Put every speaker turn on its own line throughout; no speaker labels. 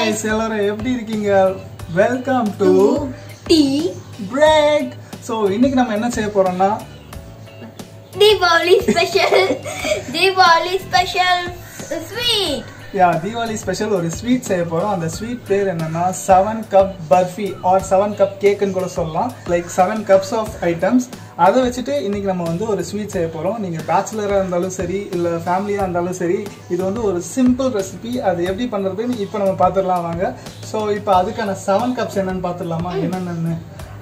guys எல்லாரும் எப்படி இருக்கீங்க welcome to
tea
break so இன்னைக்கு நம்ம என்ன செய்ய போறோம்னா
Deepavali special Deepavali special sweet
yeah Deepavali special ஒரு ஸ்வீட் செய்ய போறோம் அந்த ஸ்வீட் பேர் என்னன்னா seven cup burfi or seven cup கேக்குன்னு கூட சொல்லலாம் like seven cups of items அதை வச்சுட்டு இன்னைக்கு நம்ம வந்து ஒரு ஸ்வீட் செய்ய போறோம் நீங்க பேச்சுலராக இருந்தாலும் சரி இல்லை ஃபேமிலியாக இருந்தாலும் சரி இது வந்து ஒரு சிம்பிள் ரெசிபி அது எப்படி பண்றதுன்னு இப்போ நம்ம பார்த்துடலாம் வாங்க ஸோ இப்போ அதுக்கான செவன் கப்ஸ் என்னன்னு பார்த்துடலாமா என்னென்னு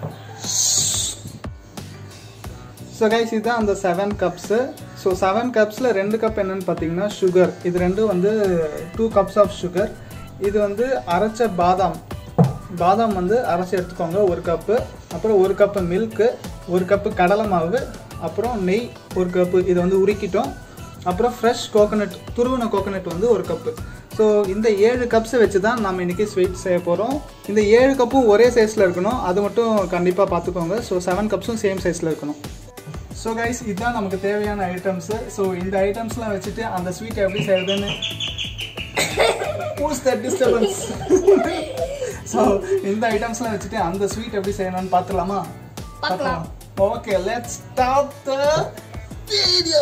ஸோ கைஸ் இதுதான் அந்த செவன் கப்ஸு ஸோ செவன் கப்ஸில் ரெண்டு கப் என்னன்னு பார்த்தீங்கன்னா சுகர் இது ரெண்டும் வந்து டூ கப்ஸ் ஆஃப் சுகர் இது வந்து அரைச்ச பாதாம் பாதாம் வந்து அரைச்சி எடுத்துக்கோங்க ஒரு கப்பு அப்புறம் ஒரு கப்பு மில்க்கு ஒரு கப்பு கடலை மாவு அப்புறம் நெய் ஒரு கப்பு இதை வந்து உருக்கிட்டோம் அப்புறம் ஃப்ரெஷ் கோகனட் துருவின கோகனட் வந்து ஒரு கப்பு ஸோ இந்த ஏழு கப்ஸை வச்சு தான் நம்ம இன்றைக்கி ஸ்வீட் செய்ய போகிறோம் இந்த ஏழு கப்பும் ஒரே சைஸில் இருக்கணும் அது மட்டும் கண்டிப்பாக பார்த்துக்கோங்க ஸோ செவன் கப்ஸும் சேம் சைஸில் இருக்கணும் ஸோ கைஸ் இதுதான் நமக்கு தேவையான ஐட்டம்ஸு ஸோ இந்த ஐட்டம்ஸ்லாம் வச்சுட்டு அந்த ஸ்வீட் எப்படி செய்யறதுன்னு Who's that disturbance? ஸோ இந்த ஐட்டம்ஸ்லாம் வச்சுட்டு அந்த ஸ்வீட் எப்படி செய்யணும்னு பார்த்துலாமா
பார்க்கலாம்.
Okay let's start the video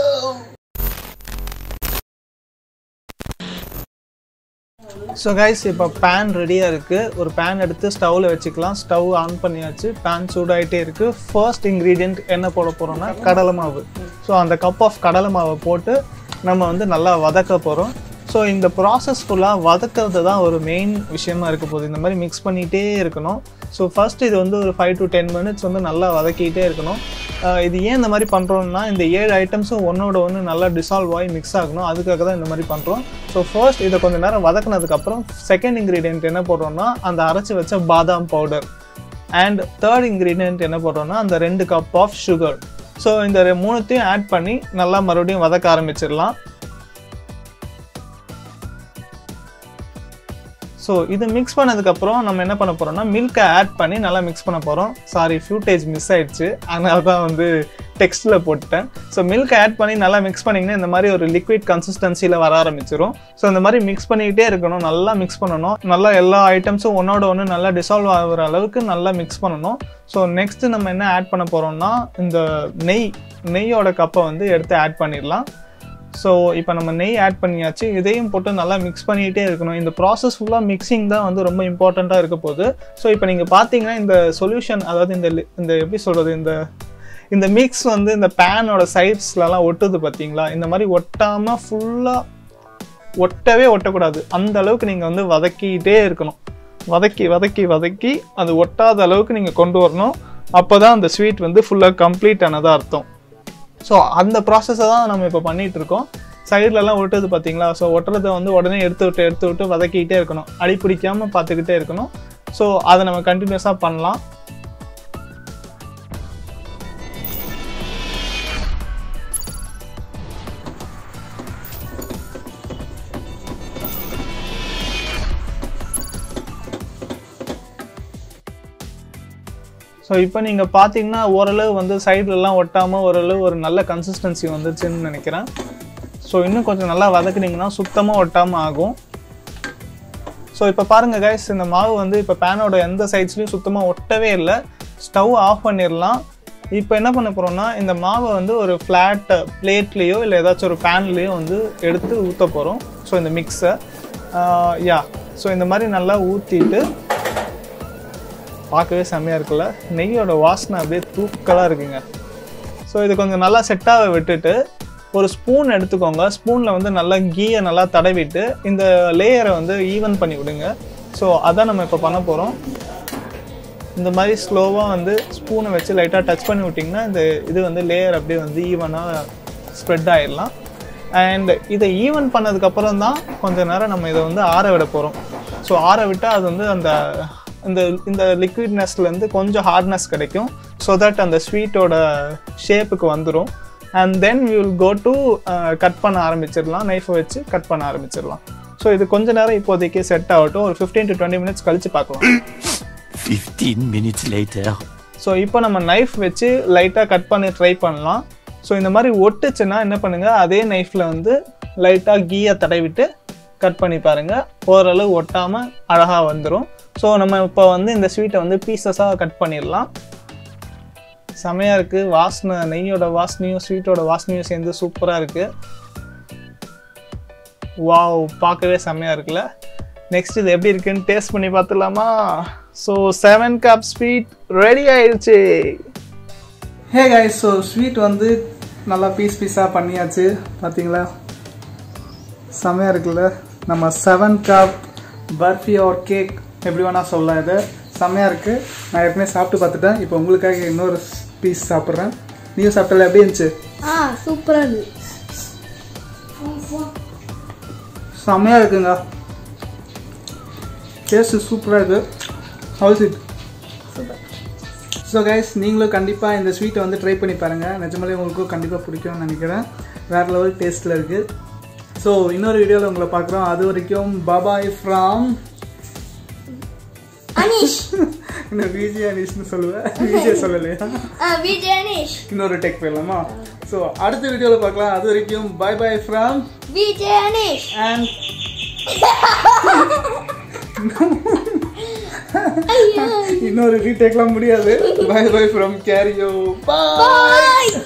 so guys இப்போ பேன் ரெடியாக இருக்குது ஒரு பேன் எடுத்து ஸ்டவ்வில் வச்சுக்கலாம் ஸ்டவ் ஆன் பண்ணியாச்சு பேன் சூடாயிட்டே இருக்குது ஃபர்ஸ்ட் இன்க்ரீடியன்ட் என்ன போட போகிறோம்னா கடலை மாவு ஸோ அந்த கப் ஆஃப் கடலை மாவை போட்டு நம்ம வந்து நல்லா வதக்க போகிறோம் ஸோ இந்த ப்ராசஸ் ஃபுல்லாக வதக்கிறது தான் ஒரு மெயின் விஷயமா இருக்க போகுது இந்த மாதிரி மிக்ஸ் பண்ணிகிட்டே இருக்கணும் ஸோ ஃபர்ஸ்ட் இது வந்து ஒரு ஃபைவ் டு டென் மினிட்ஸ் வந்து நல்லா வதக்கிட்டே இருக்கணும் ஆஹ் இது ஏன் இந்த மாதிரி பண்ணுறோம்னா இந்த ஏழு ஐட்டம்ஸும் ஒன்றோட ஒன்று நல்லா டிசால்வ் ஆகி மிக்ஸ் ஆகணும் அதுக்காக தான் இந்த மாதிரி பண்ணுறோம் ஸோ ஃபர்ஸ்ட் இதை கொஞ்சம் நேரம் வதக்குனதுக்கப்புறம் செகண்ட் இன்க்ரீடியன்ட் என்ன போடுறோம்னா அந்த அரைச்சி வச்ச பாதாம் பவுடர் அண்ட் தேர்ட் இன்க்ரீடியன்ட் என்ன போடுறோம்னா அந்த ரெண்டு கப் ஆஃப் சுகர் ஸோ இந்த ரெ- மூணுத்தையும் ஆட் பண்ணி நல்லா மறுபடியும் வதக்க ஆரம்பிச்சிடலாம் ஸோ இது மிக்ஸ் பண்ணதுக்கப்புறம் நம்ம என்ன பண்ண போகிறோம்னா மில்கை ஆட் பண்ணி நல்லா மிக்ஸ் பண்ண போகிறோம் சாரி ஃபியூட்டேஜ் மிஸ் ஆயிடுச்சு அதனால தான் வந்து டெக்ஸ்ட்டில் போட்டுட்டேன் ஸோ மில்க் ஆட் பண்ணி நல்லா மிக்ஸ் பண்ணிங்கன்னா இந்த மாதிரி ஒரு லிக்விட் கன்சிஸ்டன்சியில் வர ஆரம்பிச்சிரும் ஸோ இந்த மாதிரி மிக்ஸ் பண்ணிக்கிட்டே இருக்கணும் நல்லா மிக்ஸ் பண்ணணும் நல்லா எல்லா ஐட்டம்ஸும் ஒன்றோட ஒன்று நல்லா டிசால்வ் ஆகுற அளவுக்கு நல்லா மிக்ஸ் பண்ணணும் ஸோ நெக்ஸ்ட்டு நம்ம என்ன ஆட் பண்ண போகிறோம்னா இந்த நெய் நெய்யோட கப்பை வந்து எடுத்து ஆட் பண்ணிடலாம் ஸோ இப்போ நம்ம நெய் ஆட் பண்ணியாச்சு இதையும் போட்டு நல்லா மிக்ஸ் பண்ணிகிட்டே இருக்கணும் இந்த ப்ராசஸ் ஃபுல்லாக மிக்சிங் தான் வந்து ரொம்ப இம்பார்ட்டண்ட்டாக இருக்க போகுது ஸோ இப்போ நீங்கள் பார்த்தீங்கன்னா இந்த சொல்யூஷன் அதாவது இந்த li- இந்த எப்படி சொல்கிறது இந்த இந்த மிக்ஸ் வந்து இந்த பேனோட சைட்ஸ்லலாம் ஒட்டுது பார்த்தீங்களா இந்த மாதிரி ஒட்டாமல் ஃபுல்லாக ஒட்டவே ஒட்டக்கூடாது அந்த அளவுக்கு நீங்கள் வந்து வதக்கிட்டே இருக்கணும் வதக்கி வதக்கி வதக்கி அது ஒட்டாத அளவுக்கு நீங்கள் கொண்டு வரணும் அப்போ தான் அந்த ஸ்வீட் வந்து ஃபுல்லாக கம்ப்ளீட் ஆனதாக அர்த்தம் ஸோ அந்த ப்ராசஸை தான் நம்ம இப்போ பண்ணிட்டு இருக்கோம் சைட்லலாம் ஒட்டுது பார்த்தீங்களா ஸோ ஒட்டுறதை வந்து உடனே எடுத்து விட்டு எடுத்து விட்டு வதக்கிட்டே இருக்கணும் அடி பிடிக்காம பார்த்துக்கிட்டே இருக்கணும் ஸோ அதை நம்ம கண்டினியூஸாக பண்ணலாம் ஸோ இப்போ நீங்கள் பார்த்தீங்கன்னா ஓரளவு வந்து சைட்லலாம் ஒட்டாமல் ஓரளவு ஒரு நல்ல கன்சிஸ்டன்சி வந்துருச்சுன்னு நினைக்கிறேன் ஸோ இன்னும் கொஞ்சம் நல்லா வதக்குனீங்கன்னா சுத்தமாக ஒட்டாமல் ஆகும் ஸோ இப்போ பாருங்கள் கைஸ் இந்த மாவு வந்து இப்போ பேனோட எந்த சைட்ஸ்லையும் சுத்தமாக ஒட்டவே இல்லை ஸ்டவ் ஆஃப் பண்ணிடலாம் இப்போ என்ன பண்ண போகிறோம்னா இந்த மாவை வந்து ஒரு ஃப்ளாட் பிளேட்லேயோ இல்லை ஏதாச்சும் ஒரு பேன்லேயோ வந்து எடுத்து ஊற்ற போகிறோம் ஸோ இந்த மிக்ஸை யா ஸோ இந்த மாதிரி நல்லா ஊற்றிட்டு பார்க்கவே செம்மையாக இருக்குல்ல நெய்யோட வாசனை அப்படியே தூக்கலாக இருக்குங்க ஸோ இது கொஞ்சம் நல்லா செட்டாக விட்டுட்டு ஒரு ஸ்பூன் எடுத்துக்கோங்க ஸ்பூனில் வந்து நல்லா கீயை நல்லா தடவிட்டு இந்த லேயரை வந்து ஈவன் பண்ணி விடுங்க ஸோ அதான் நம்ம இப்போ பண்ண போகிறோம் இந்த மாதிரி ஸ்லோவாக வந்து ஸ்பூனை வச்சு லைட்டாக டச் பண்ணி விட்டிங்கன்னா இந்த இது வந்து லேயர் அப்படியே வந்து ஈவனாக ஸ்ப்ரெட் ஆயிடலாம் அண்ட் இதை ஈவன் பண்ணதுக்கப்புறம் தான் கொஞ்ச நேரம் நம்ம இதை வந்து ஆற விட போகிறோம் ஸோ ஆற விட்டால் அது வந்து அந்த இந்த இந்த லிக்விட்னஸ்லேருந்து கொஞ்சம் ஹார்ட்னஸ் கிடைக்கும் ஸோ தட் அந்த ஸ்வீட்டோட ஷேப்புக்கு வந்துடும் and then will go to cut பண்ண ஆரம்பிச்சிடலாம் நைஃபை வச்சு கட் பண்ண ஆரம்பிச்சிடலாம் ஸோ இது கொஞ்ச நேரம் இப்போதைக்கு செட் ஆகட்டும் ஒரு ஃபிஃப்டீன் டு டுவெண்ட்டி மினிட்ஸ் கழிச்சு பார்க்கலாம்
15 minutes later.
ஸோ இப்போ நம்ம நைஃப் வச்சு லைட்டாக கட் பண்ணி ட்ரை பண்ணலாம் ஸோ இந்த மாதிரி ஒட்டுச்சுன்னா என்ன பண்ணுங்கள் அதே நைஃப்பில் வந்து லைட்டாக கீயை தடவிட்டு கட் பண்ணி பாருங்கள் ஓரளவு ஒட்டாமல் அழகாக வந்துடும் ஸோ நம்ம இப்போ வந்து இந்த ஸ்வீட்டை வந்து பீசஸாக கட் பண்ணிடலாம் செமையாக இருக்குது வாசனை நெய்யோட வாசனையும் ஸ்வீட்டோட வாசனையும் சேர்ந்து சூப்பராக இருக்குது வாவ் பார்க்கவே செம்மையாக இருக்குல்ல நெக்ஸ்ட் இது எப்படி இருக்குன்னு டேஸ்ட் பண்ணி பார்த்துலாமா so seven cup sweet ready ஆயிடுச்சு
ஹே கைஸ் ஸோ ஸ்வீட் வந்து நல்லா பீஸ் பீஸாக பண்ணியாச்சு பார்த்தீங்களா செமையாக இருக்குல்ல நம்ம seven cup burfi or cake எப்படி வேணால் சொல்லலாம் இது செம்மையாக இருக்குது நான் ஏற்கனவே சாப்பிட்டு பார்த்துட்டேன் இப்போ உங்களுக்காக இன்னொரு பீஸ் சாப்பிட்றேன் நீயும் சாப்பிட்டல எப்படி இருந்துச்சு
ஆ சூப்பரா இருக்கு
செம்மையாக இருக்குங்க டேஸ்ட்டு சூப்பராக இருக்குது ஹவுஸ் இட் ஸோ கைஸ் நீங்களும் கண்டிப்பாக இந்த ஸ்வீட்டை வந்து ட்ரை பண்ணி பாருங்கள் நிஜமாலே உங்களுக்கும் கண்டிப்பாக பிடிக்கும்னு நினைக்கிறேன் வேறு லெவல் டேஸ்ட்டில் இருக்குது ஸோ இன்னொரு வீடியோவில் உங்களை பார்க்குறோம் அது வரைக்கும் பாபாய் ஃப்ரம்
அனிஷ்
இந்த விஜய் அனீஷ்னு சொல்லுவேன் விஜய் சொல்லலையா
ஆ விஜய் அனிஷ்
இன்னொரு டெக் போயிடலாமா ஸோ அடுத்த வீடியோவில் பார்க்கலாம் அது வரைக்கும் bye bye from
Vijay Anish
and இன்னொரு ரீடேக்லாம் முடியாது பாய் பாய் ஃப்ரம் கேரியோ பாய்
பாய்